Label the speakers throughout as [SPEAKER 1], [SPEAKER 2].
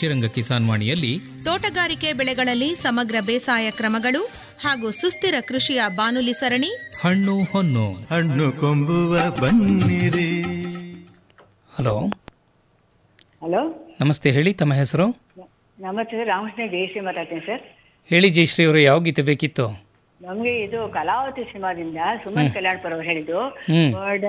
[SPEAKER 1] ಕೃಷಿರಂಗ ಕಿಸಾನ್ ವಾಣಿಯಲ್ಲಿ
[SPEAKER 2] ತೋಟಗಾರಿಕೆ ಬೆಳೆಗಳಲ್ಲಿ ಸಮಗ್ರ ಬೇಸಾಯ ಕ್ರಮಗಳು ಹಾಗೂ ಸುಸ್ಥಿರ ಕೃಷಿಯ ಬಾನುಲಿ ಸರಣಿ
[SPEAKER 1] ಹಣ್ಣು ಹೊನ್ನು
[SPEAKER 3] ಹಣ್ಣು ಕೊಂಬುವ ಬನ್ನಿರಿ
[SPEAKER 4] ಹಲೋ
[SPEAKER 5] ಹಲೋ
[SPEAKER 4] ನಮಸ್ತೆ ಹೇಳಿ ತಮ್ಮ ಹೆಸರು
[SPEAKER 5] ನಮಸ್ತೆ ಸರ್ ರಾಮಕೃಷ್ಣ ಜಯಶ್ರೀ ಮಾತಾಡ್ತೀನಿ ಸರ್
[SPEAKER 4] ಹೇಳಿ ಜಯಶ್ರೀ ಅವರು ಯಾವ ಗೀತೆ ಬೇಕಿತ್ತು
[SPEAKER 5] ನಮಗೆ ಇದು ಕಲಾವತಿ ಸಿನಿಮಾದಿಂದ ಸುಮನ್ ಕಲ್ಯಾಣ್ಪುರ ಅವರು ಹೇಳಿದ್ದು
[SPEAKER 4] ಹ್ಮ್.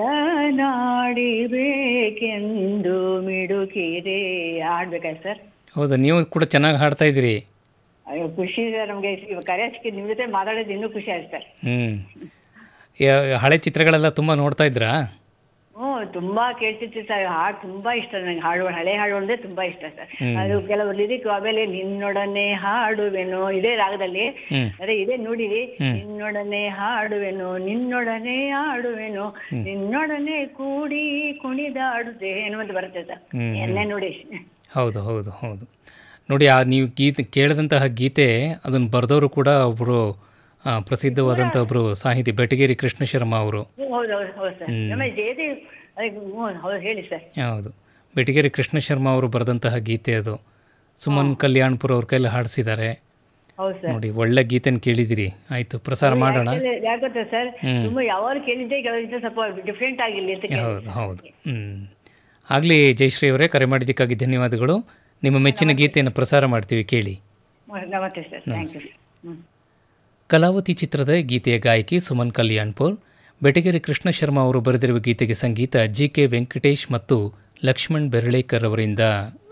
[SPEAKER 5] ಒಡನಾಡಿಬೇಕೆಂದು ಮಿಡುಕಿದೆ ಹಾಡ್ಬೇಕಾಯ್ತು ಸರ್
[SPEAKER 4] ಹೌದಾ ನೀವು ಕೂಡ ಚೆನ್ನಾಗಿ ಹಾಡ್ತಾ ಇದ್ದೀರಿ
[SPEAKER 5] ಅಯ್ಯೋ ಖುಷಿ ಸರ್ ನಮಗೆ ಕರೆ ಸಿಕ್ಕಿದ್ದು ನಿಮ್ಮ ಜೊತೆ ಮಾತಾಡೋದು ಇನ್ನೂ ಖುಷಿ ಆಯ್ತು ಸರ್
[SPEAKER 4] ಹ್ಞೂ ಹಳೆ ಚಿತ್ರಗಳೆಲ್ಲ ತುಂಬ ನೋಡ್ತಾ ಇದ್ರಾ
[SPEAKER 5] ಹ್ಞೂ ತುಂಬಾ ಕೇಳ್ತಿರ್ತೀವಿ ಸರ್ ಹಾಡು ತುಂಬಾ ಇಷ್ಟ ನನಗೆ ಹಾಡು ಹಳೆ ಹಾಡು ಅಂದ್ರೆ ತುಂಬಾ ಇಷ್ಟ ಸರ್
[SPEAKER 4] ಹ್ಮ್.
[SPEAKER 5] ಅದು ಕೆಲವು ಲಿರಿಕ್ ಆಮೇಲೆ ನಿನ್ನೊಡನೆ ಹಾಡುವೆನು ಇದೇ ರಾಗದಲ್ಲಿ
[SPEAKER 4] ಹ್ಮ್.
[SPEAKER 5] ಅದೇ ಇದೇ ನುಡಿರಿ
[SPEAKER 4] ಹ್ಮ್.
[SPEAKER 5] ನಿನ್ನೊಡನೆ ಹಾಡುವೆನು ನಿನ್ನೊಡನೆ ಆಡುವೆನು ನಿನ್ನೊಡನೆ ಕೂಡಿ ಕುಣಿದಾಡುತ್ತೆ ಅನ್ನುವಂತ ಬರುತ್ತೆ ಸರ್
[SPEAKER 4] ಹ್ಮ್.
[SPEAKER 5] ಎನ್ನೇ ನೋಡಿ
[SPEAKER 4] ಹೌದು ಹೌದು ಹೌದು ನೋಡಿ ಆ ನೀವು ಗೀತೆ ಕೇಳಿದಂತಹ ಗೀತೆ ಅದನ್ನು ಬರೆದವರು ಕೂಡ ಒಬ್ಬರು ಪ್ರಸಿದ್ಧವಾದಂಥ ಒಬ್ಬರು ಸಾಹಿತಿ ಬೆಟಗೇರಿ ಕೃಷ್ಣ ಶರ್ಮಾ ಅವರು
[SPEAKER 5] ಹ್ಮ್, ಹೌದು ಹೌದು ಹೌದು ಸರ್
[SPEAKER 4] ಹ್ಮ್.
[SPEAKER 5] ನಮ್ಮ ಜಯದೇವ್ ಅದೇ, ಹ್ಞೂ ಹೌದು ಹೇಳಿ ಸರ್
[SPEAKER 4] ಹೌದು ಬೆಟಗೇರಿ ಕೃಷ್ಣ ಶರ್ಮಾ ಅವರು ಬರೆದಂತಹ ಗೀತೆ ಅದು ಸುಮನ್ ಕಲ್ಯಾಣ್ಪುರ ಅವ್ರ ಕೈಲಿ ಹಾಡಿಸಿದ್ದಾರೆ
[SPEAKER 5] ಹೌದು ಸರ್
[SPEAKER 4] ನೋಡಿ ಒಳ್ಳೆ ಗೀತೆನ ಕೇಳಿದಿರಿ ಆಯಿತು ಪ್ರಸಾರ ಮಾಡೋಣ
[SPEAKER 5] Actually, ಯಾಕ್ ಗೊತ್ತಾ ಸರ್
[SPEAKER 4] ಹ್ಮ್.
[SPEAKER 5] ತುಂಬಾ ಯಾವಾಗ ಕೇಳಿದ್ದೆ ಕೆಲವೊಂದು ಸ್ವಲ್ಪ ಡಿಫ್ರೆಂಟ್ ಆಗಿಲ್ಲ ಅಂತ ಕೇಳಿದೆ.
[SPEAKER 4] ಹೌದು ಹೌದು ಹ್ಞೂ ಆಗಲಿ ಜಯಶ್ರೀ ಅವರೇ ಕರೆ ಮಾಡಿದ್ದಕ್ಕಾಗಿ ಧನ್ಯವಾದಗಳು ನಿಮ್ಮ ಮೆಚ್ಚಿನ ಗೀತೆಯನ್ನು ಪ್ರಸಾರ ಮಾಡ್ತೀವಿ ಕೇಳಿ
[SPEAKER 5] ನಮಸ್ತೆ ಸರ್ ಥ್ಯಾಂಕ್ ಯು ಹ್ಮ್
[SPEAKER 4] ಕಲಾವತಿ ಚಿತ್ರದ ಗೀತೆಯ ಗಾಯಕಿ ಸುಮನ್ ಕಲ್ಯಾಣ್ಪುರ್ ಬೆಟಗೆರೆ ಕೃಷ್ಣ ಶರ್ಮಾ ಅವರು ಬರೆದಿರುವ ಗೀತೆಗೆ ಸಂಗೀತ ಜಿ ಕೆ ವೆಂಕಟೇಶ್ ಮತ್ತು ಲಕ್ಷ್ಮಣ್ ಬೆರಳೇಕರ್ ಅವರಿಂದ